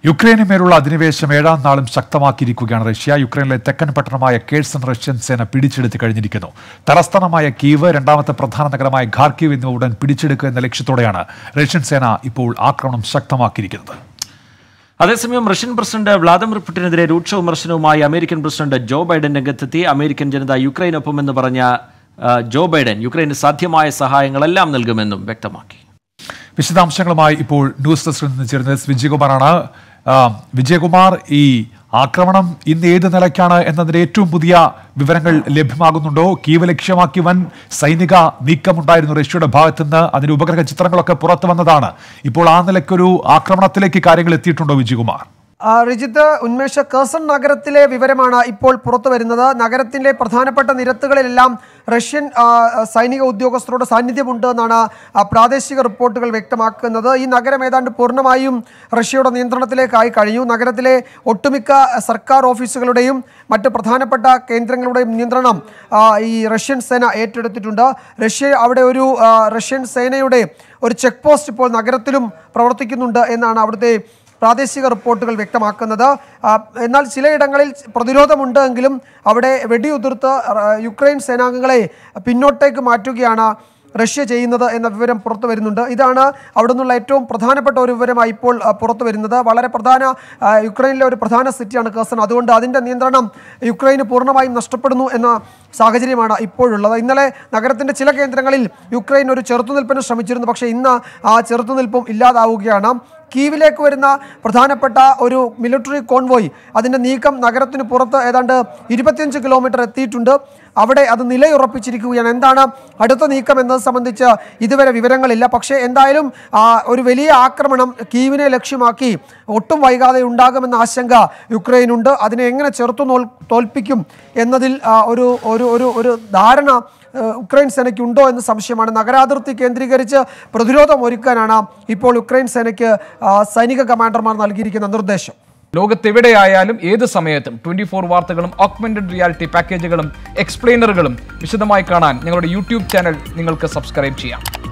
യുക്രൈനു മേലുള്ള അധിനിവേശം ഏഴാം നാളും ശക്തമാക്കിയിരിക്കുകയാണ് റഷ്യ യുക്രൈനിലെ തെക്കൻ പട്ടണമായ കേഴ്സൺ റഷ്യൻ സേന പിടിച്ചെടുത്ത് കഴിഞ്ഞിരിക്കുന്നു തലസ്ഥാനമായ കീവ് രണ്ടാമത്തെ പ്രധാന നഗരമായ ഖാർക്കീവ് എന്നിവ ഉടൻ പിടിച്ചെടുക്കുക എന്ന ലക്ഷ്യത്തോടെയാണ് റഷ്യൻ സേന ഇപ്പോൾ ആക്രമണം ശക്തമാക്കിയിരിക്കുന്നത് അതേസമയം റഷ്യൻ പ്രസിഡന്റ് വ്ളാദിമിർ പുടിനെതിരെ രൂക്ഷ വിമർശനവുമായി അമേരിക്കൻ പ്രസിഡന്റ് ജോ ബൈഡൻ രംഗത്തെത്തി അമേരിക്കൻ ജനത യുക്രൈനൊപ്പമെന്ന് പറഞ്ഞ ആ, ജോ ബൈഡൻ യുക്രൈന് സാധ്യമായ സഹായങ്ങളെല്ലാം നൽകുമെന്നും വ്യക്തമാക്കി വിശദാംശങ്ങളുമായി ഇപ്പോൾ ന്യൂസ് ഡെസ്കിൽ നിന്ന് ചേരുന്നത് എസ് വിജയകുമാറാണ് ആ, വിജയകുമാർ ഈ ആക്രമണം ഇന്ന് ഏത് നിലയ്ക്കാണ് എന്നതിന്റെ ഏറ്റവും പുതിയ വിവരങ്ങൾ ലഭ്യമാകുന്നുണ്ടോ കീവ് ലക്ഷ്യമാക്കി വൻ സൈനിക നീക്കമുണ്ടായിരുന്നു റഷ്യയുടെ ഭാഗത്തുനിന്ന് അതിന്റെ ഉപഗ്രഹ ചിത്രങ്ങളൊക്കെ പുറത്തു വന്നതാണ് ഇപ്പോൾ ആ നിലയ്ക്കൊരു ആക്രമണത്തിലേക്ക് കാര്യങ്ങൾ എത്തിയിട്ടുണ്ടോ വിജയകുമാർ ആ, റിജിത്ത് ഉന്മേഷ കേസൺ നഗരത്തിലെ വിവരമാണ് ഇപ്പോൾ പുറത്തു വരുന്നത് നഗരത്തിലെ പ്രധാനപ്പെട്ട നിരത്തുകളിലെല്ലാം റഷ്യൻ ആ, സൈനിക ഉദ്യോഗസ്ഥരുടെ സാന്നിധ്യമുണ്ട് എന്നാണ് ആ, പ്രാദേശിക റിപ്പോർട്ടുകൾ വ്യക്തമാക്കുന്നത് ഈ നഗരം ഏതാണ്ട് പൂർണ്ണമായും റഷ്യയുടെ നിയന്ത്രണത്തിലേക്കായി കഴിഞ്ഞു നഗരത്തിലെ ഒട്ടുമിക്ക സർക്കാർ ഓഫീസുകളുടെയും മറ്റ് പ്രധാനപ്പെട്ട കേന്ദ്രങ്ങളുടെയും നിയന്ത്രണം ആ, ഈ റഷ്യൻ സേന ഏറ്റെടുത്തിട്ടുണ്ട് റഷ്യ അവിടെ ഒരു ആ, റഷ്യൻ സേനയുടെ ഒരു ചെക്ക് പോസ്റ്റ് ഇപ്പോൾ നഗരത്തിലും പ്രവർത്തിക്കുന്നുണ്ട് എന്നാണ് അവിടുത്തെ പ്രാദേശിക റിപ്പോർട്ടുകൾ വ്യക്തമാക്കുന്നത് ആ, എന്നാൽ ചിലയിടങ്ങളിൽ പ്രതിരോധമുണ്ട് എങ്കിലും അവിടെ വെടിയുതിർത്ത് ആ, യുക്രൈൻ സേനാംഗങ്ങളെ പിന്നോട്ടേക്ക് മാറ്റുകയാണ് റഷ്യ ചെയ്യുന്നത് എന്ന വിവരം പുറത്തു വരുന്നുണ്ട് ഇതാണ് അവിടെ നിന്നുള്ള ഏറ്റവും പ്രധാനപ്പെട്ട ഒരു വിവരമായി ഇപ്പോൾ ആ, പുറത്തു വരുന്നത് വളരെ പ്രധാന ആ, യുക്രൈനിലെ ഒരു പ്രധാന സിറ്റിയാണ് കേസൺ അതുകൊണ്ട് അതിൻ്റെ നിയന്ത്രണം യുക്രൈന് പൂർണ്ണമായും നഷ്ടപ്പെടുന്നു എന്ന സാഹചര്യമാണ് ഇപ്പോഴുള്ളത് ഇന്നലെ നഗരത്തിൻ്റെ ചില കേന്ദ്രങ്ങളിൽ യുക്രൈൻ ഒരു ചെറുത്തുനിൽപ്പിന് ശ്രമിച്ചിരുന്നു പക്ഷേ ഇന്ന് ആ ചെറുത്തുനിൽപ്പും ഇല്ലാതാവുകയാണ് കീവിലേക്ക് വരുന്ന പ്രധാനപ്പെട്ട ഒരു മിലിറ്ററി കോൺവോയ് അതിൻ്റെ നീക്കം നഗരത്തിന് പുറത്ത് ഏതാണ്ട് ഇരുപത്തിയഞ്ച് കിലോമീറ്റർ എത്തിയിട്ടുണ്ട് അവിടെ അത് നിലയുറപ്പിച്ചിരിക്കുകയാണ് എന്താണ് അടുത്ത നീക്കം എന്നത് സംബന്ധിച്ച് ഇതുവരെ വിവരങ്ങളില്ല പക്ഷേ എന്തായാലും ആ, ഒരു വലിയ ആക്രമണം കീവിനെ ലക്ഷ്യമാക്കി ഒട്ടും വൈകാതെ ഉണ്ടാകുമെന്ന ആശങ്ക യുക്രൈനുണ്ട് അതിനെ എങ്ങനെ ചെറുത്തു നോൽ തോൽപ്പിക്കും എന്നതിൽ ആ, ഒരു ഒരു ഒരു ഒരു ധാരണ ഏഹ് ഉക്രൈൻ സേനയ്ക്ക് ഉണ്ടോ എന്ന് സംശയമാണ് നഗരാതിർത്തി കേന്ദ്രീകരിച്ച് പ്രതിരോധം ഒരുക്കാനാണ് ഇപ്പോൾ ഉക്രൈൻ സേനയ്ക്ക് ആ, സൈനിക കമാൻഡർമാർ നൽകിയിരിക്കുന്ന നിർദ്ദേശം ലോകത്തെവിടെയായാലും ഏത് സമയത്തും ട്വന്റി ഫോർ വാർത്തകളും ഓഗ്മെന്റഡ് റിയാലിറ്റി പാക്കേജുകളും എക്സ്പ്ലെയിനറുകളും വിശദമായി കാണാൻ ഞങ്ങളുടെ യൂട്യൂബ് ചാനൽ നിങ്ങൾക്ക് സബ്സ്ക്രൈബ് ചെയ്യാം